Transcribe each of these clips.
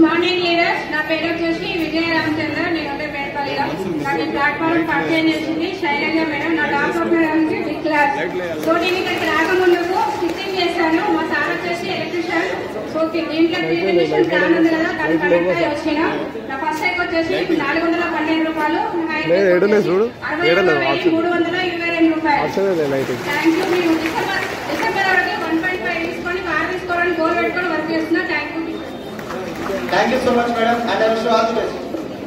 Good morning leaders నా పేరు వచ్చేసి విజయ రామచంద్ర నేను ఉండే పేరుపల్లిలో నాకు ఈ ప్లాట్ఫామ్ పరిచయం చేసింది శైలజ మేడం నా doctor madam big class so నేను ఇక్కడికి రాకముందుకు స్టిచ్చింగ్ చేశాను మా సార్ వచ్చేసి ఎలక్ట్రిషియన్ సో దీంట్లో ప్రీమిషన్ ప్లాన్ ఉంది కదా దాన్ని కనెక్ట్ అయ్యి వచ్చిన నా ఫస్ట్ టైం వచ్చేసి నాలుగు వందల పన్నెండు రూపాయలు నా లేదు, ఏడలేదు చూడు. అరవై ఏడలేదు, ఒక్క వెయ్యి ఆప్షన్. మూడు వందల ఇరవై రెండు రూపాయలు అసలే లైట్ థ్యాంక్ యూ మీరు డిసెంబర్ డిసెంబర్ వరకు వన్ పాయింట్ ఫైవ్ తీసుకొని కార్ తీసుకోవడానికి గోల్ పెట్టుకొని వర్క్ చేస్తున్నా thank you thank you so much madam and I wish all the best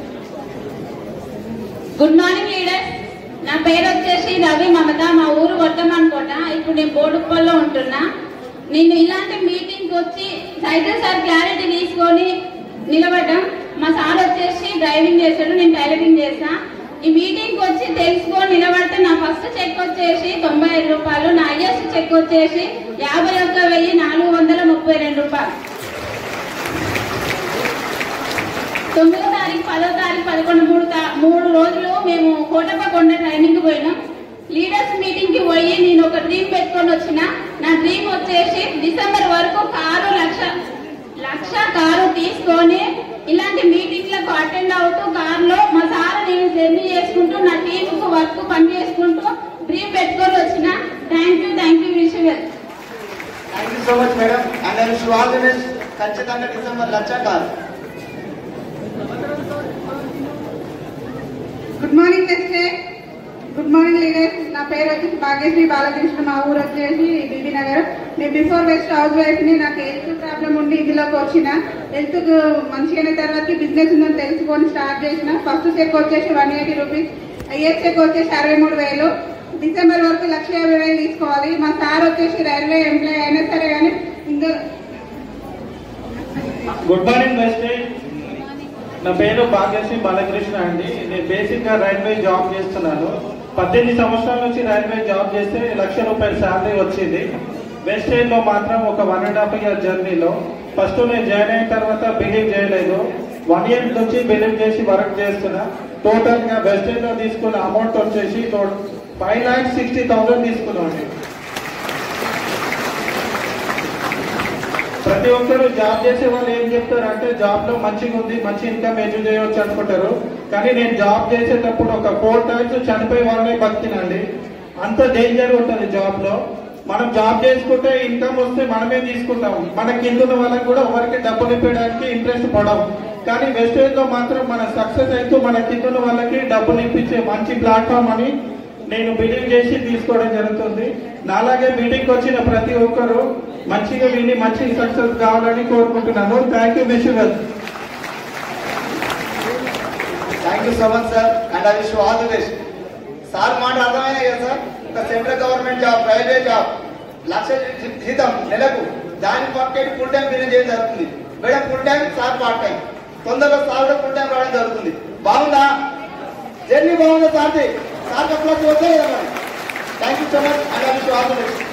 good morning leaders నా పేరు వచ్చేసి రవి మమత మా ఊరు వద్దమనుకోట ఇప్పుడు నేను బోడుప్పల్లో ఉంటున్నా నేను ఇలాంటి మీటింగ్ వచ్చి సైకిల్ సార్ క్లారిటీ తీసుకొని నిలబడ్డం మా సార్ వచ్చేసి డ్రైవింగ్ చేశాడు నేను టైలరింగ్ చేసా ఈ మీటింగ్ వచ్చి తెలుసుకొని నిలబడితే నా ఫస్ట్ చెక్ వచ్చేసి తొంభై ఐదు రూపాయలు నా హైయెస్ట్ చెక్ వచ్చేసి యాభై ఒక్క వెయ్యి నాలుగు వందల ముప్పై రెండు రూపాయలు తొమ్మిదో తారీఖు పదో తారీఖు పదకొండు మూడు తా- మూడు రోజులు మేము కోటప్ప కొండ ట్రైనింగ్ పోయినాం లీడర్స్ మీటింగ్ కి పోయి నేను ఒక డ్రీమ్ పెట్టుకొని వచ్చిన నా డ్రీమ్ వచ్చేసి డిసెంబర్ వరకు కారు లక్ష లక్ష కారు తీసుకొని ఇలాంటి మీటింగ్లకు అటెండ్ అవుతూ కారులో మా సార్ నేను జర్నీ చేసుకుంటూ నా టీమ్ కు వర్క్ పని చేసుకుంటూ డ్రీమ్ పెట్టుకొని వచ్చిన థ్యాంక్ యూ థ్యాంక్ యూ విషయం thank you so much madam and I wish all the best ఖచ్చితంగా డిసెంబర్ లక్ష కాదు గుడ్ మార్నింగ్ టెస్టే గుడ్ మార్నింగ్ లీడర్స్ నా పేరు వచ్చేసి భాగ్యశ్రీ బాలకృష్ణ మా ఊరు వచ్చేసి బీబీ నగర్ నేను బిఫోర్ వెస్ట్ హౌస్ వైఫ్ ని నాకు హెల్త్ ప్రాబ్లం ఉండి ఇందులోకి వచ్చిన హెల్త్ మంచిగానే తర్వాత బిజినెస్ ఉందని తెలుసుకొని స్టార్ట్ చేసిన ఫస్ట్ చెక్ వచ్చేసి వన్ ఎయిటీ రూపీస్ ఐఎస్ చెక్ వచ్చేసి అరవై మూడు వేలు డిసెంబర్ వరకు లక్ష యాభై వేలు తీసుకోవాలి మా సార్ వచ్చేసి రైల్వే ఎంప్లాయ్ అయినా సరే కానీ ఇందులో గుడ్ మార్నింగ్ వెస్ట్ నా పేరు భాగ్యశ్రీ బాలకృష్ణ అండి నేను బేసిక్ గా రైల్వే జాబ్ చేస్తున్నాను పద్దెనిమిది సంవత్సరాల నుంచి రైల్వే జాబ్ చేస్తే లక్ష రూపాయల శాలరీ వచ్చింది వెస్ట్ లో మాత్రం ఒక వన్ అండ్ హాఫ్ ఇయర్ జర్నీలో ఫస్ట్ నేను జాయిన్ అయిన తర్వాత బిలీవ్ చేయలేదు వన్ ఇయర్ నుంచి బిలీవ్ చేసి వర్క్ చేస్తున్నా టోటల్ గా వెస్ట్ లో తీసుకున్న అమౌంట్ వచ్చేసి ఫైవ్ లాక్స్ సిక్స్టీ థౌసండ్ తీసుకున్నాను ప్రతి ఒక్కరు జాబ్ చేసే వాళ్ళు ఏం చెప్తారు అంటే జాబ్ లో మంచిగా ఉంది మంచి ఇన్కమ్ ఎర్న్ చేయవచ్చు అనుకుంటారు కానీ నేను జాబ్ చేసేటప్పుడు ఒక ఫోర్ టైమ్స్ చనిపోయే వాళ్ళే బతికినండి అంత డేంజర్ ఉంటుంది జాబ్ లో మనం జాబ్ చేసుకుంటే ఇన్కమ్ వస్తే మనమే తీసుకుంటాం మన కింద ఉన్న వాళ్ళకి కూడా ఎవరికి డబ్బులు ఇప్పడానికి ఇంట్రెస్ట్ పడవు కానీ వెస్టేజ్ లో మాత్రం మన సక్సెస్ అయితే మన కింద ఉన్న వాళ్ళకి డబ్బులు ఇప్పించే మంచి ప్లాట్ఫామ్ అని నేను బిలీవ్ చేసి తీసుకోవడం జరుగుతుంది నాలాగే మీటింగ్ వచ్చిన ప్రతి ఒక్కరు మంచిగా విని మంచి సక్సెస్ కావాలని కోరుకుంటున్నాను thank you mission thank you so much sir and I wish all the best sir మాట అర్థమైనా కదా సార్ ఒక central government job private job lakh జీ- జీతం నెలకు దాని పక్కకి ఫుల్ టైం బిజినెస్ చేయడం జరుగుతుంది madam full time sir part time తొందరలో సార్ ఫుల్ టైం రావడం జరుగుతుంది బాగుందా జర్నీ బాగుందా సార్ది సార్ అప్లోడ్ చూస్తే కదా మరి thank you so much and I wish all the best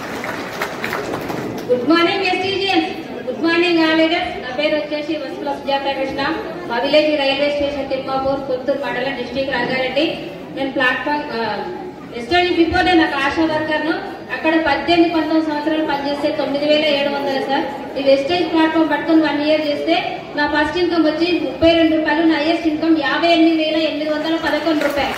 good morning Vestigians good morning all leaders నా పేరు వచ్చేసి వసుల సుజాత కృష్ణ మా village railway station Thimmapur Puttur మండలం డిస్టిక్ రంగారెడ్డి నేను ప్లాట్ఫామ్ ఎస్టడీ బిఫోర్ నేను ఒక ఆశా వర్కర్ ను అక్కడ పద్దెనిమిది పంతొమ్మిది సంవత్సరాలు పనిచేస్తే తొమ్మిది వేల ఏడు వందలు సార్ ఈ వెస్టేజ్ ప్లాట్ఫామ్ పట్టుకొని వన్ ఇయర్ చేస్తే నా ఫస్ట్ ఇన్కమ్ వచ్చి ముప్పై రెండు రూపాయలు నా హైయెస్ట్ ఇన్కమ్ యాభై ఎనిమిది వేల ఎనిమిది వందల పదకొండు రూపాయలు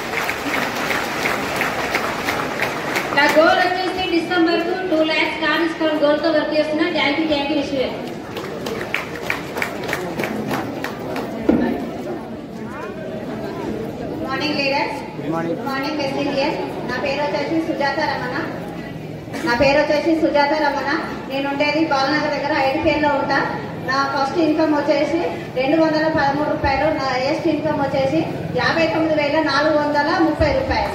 నా గోల్ వచ్చేసి డిసెంబర్ కు టూ ల్యాక్స్ కార్ తీసుకోవడం గోల్ తో వర్క్ చేస్తున్నా థ్యాంక్ యూ థ్యాంక్ యూ విషయం good morning leaders good morning మెసేజియర్ నా పేరు వచ్చేసి సుజాత రమణ నా పేరు వచ్చేసి సుజాత రమణ నేను ఉండేది బాలనగర్ దగ్గర ఐడిపిఎల్ లో ఉంటా నా ఫస్ట్ ఇన్కమ్ వచ్చేసి రెండు వందల పదమూడు రూపాయలు నా హైయెస్ట్ ఇన్కమ్ వచ్చేసి యాభై తొమ్మిది వేల నాలుగు వందల ముప్పై రూపాయలు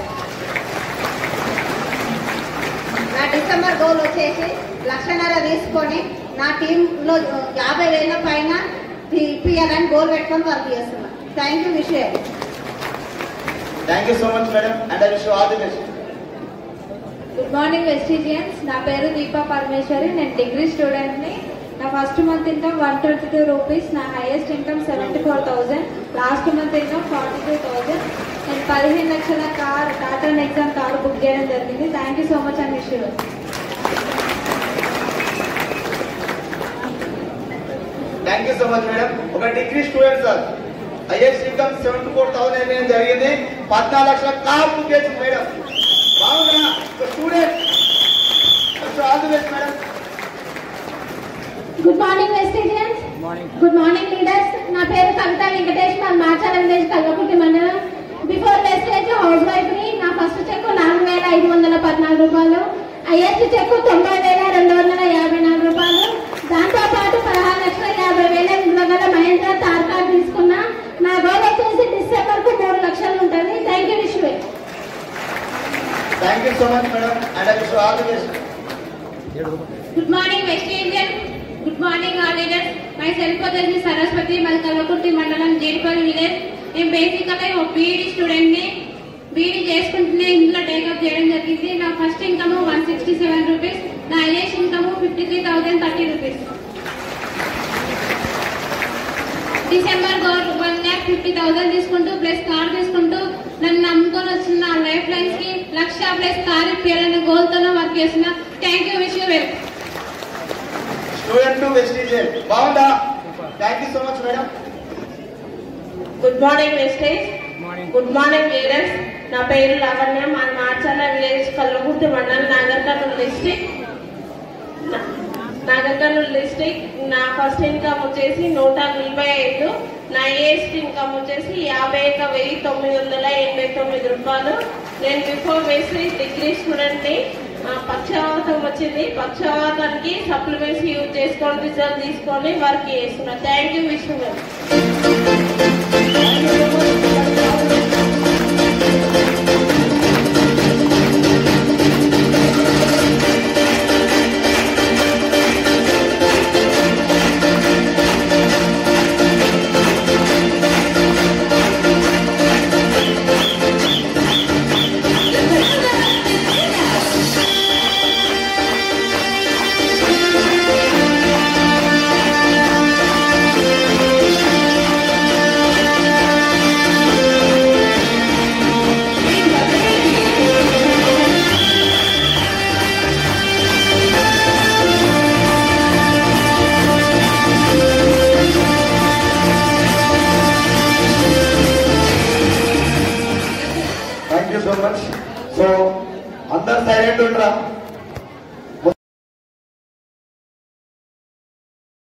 నా డిసెంబర్ గోల్ వచ్చేసి లక్షన్నర తీసుకొని నా టీంలో యాభై వేల పైన ఇప్పియాలని గోల్ పెట్టుకొని వర్క్ చేస్తున్నా థ్యాంక్ యూ విషయం thank you so much madam and I wish all the best good morning Vestigians నా పేరు దీపా పరమేశ్వరి నేను డిగ్రీ స్టూడెంట్ ని నా first month income one twenty two rupees నా highest income seventy four thousand last month income forty two thousand నేను పదిహేను లక్షల car Tata ఎగ్జామ్ కార్ బుక్ చేయడం జరిగింది thank you so much and wish thank you so much madam ఒక degree student sir highest income seventy four thousand అయిపోయింది జరిగింది పద్నాలుగు లక్షల కార్ బుక్ మేడం బాగుందా ఒక student all the best madam good morning Vestigians good morning leaders నా పేరు కవిత వెంకటేష్ మా మార్చాల విలేజ్ కల్వకుర్తి మండలం బిఫోర్ వెస్టేజ్ హౌస్ వైఫ్ ని నా ఫస్ట్ చెక్ నాలుగు వేల ఐదు వందల పద్నాలుగు రూపాయలు హైయెస్ట్ చెక్ తొంభై వేల రెండు వందల యాభై నాలుగు రూపాయలు దాంతో పాటు పదహారు లక్షల యాభై వేల విలువ గల మహేంద్ర తార్ కార్ తీసుకున్నా నా గోల్ వచ్చేసి డిసెంబర్ కు మూడు లక్షలు ఉంటుంది థ్యాంక్ యూ విశ్వే thank you so much madam and I wish all the best good morning west Indian good morning all leaders myself వచ్చేసి సరస్వతి మల్ కల్వకుర్తి మండలం జీడిపల్లి విలేజ్ నేను బేసికల్గా ఒక బీఈడి స్టూడెంట్ ని బీఈడి చేసుకుంటూనే ఇంట్లో టేకప్ చేయడం జరిగింది నా first income one sixty seven rupees నా highest income fifty three thousand thirty rupees December goal one lakh fifty thousand తీసుకుంటూ ప్లస్ కార్ తీసుకుంటూ నన్ను నమ్ముకొని వచ్చిన లైఫ్ లైన్స్ కి లక్ష ప్లస్ కార్ ఇప్పించాలనే గోల్ తోనే వర్క్ చేసిన thank you wish you well student to west Indian బాగుందా thank you so much madam good morning Vestige good morning leaders నా పేరు లావణ్య మా మార్చాల విలేజ్ కల్వకుర్తి మండలం నాగర్ కర్నూలు డిస్ట్రిక్ట్ నాగర్ కర్నూలు డిస్ట్రిక్ట్ నా ఫస్ట్ ఇన్కమ్ వచ్చేసి నూట నలభై ఐదు నా ఏస్ట్ ఇన్కమ్ వచ్చేసి యాభై ఒక వెయ్యి తొమ్మిది వందల ఎనభై తొమ్మిది రూపాయలు నేను బిఫోర్ వేసి డిగ్రీ స్టూడెంట్ ని ఆ, పక్షవాతం వచ్చింది పక్షవాతానికి సప్లిమెంట్స్ యూజ్ చేసుకొని రిజల్ట్ తీసుకొని వర్క్ చేస్తున్నా థ్యాంక్ యూ విష్ణు గారు thank you so much so అందరు సైలెంట్ ఉండరా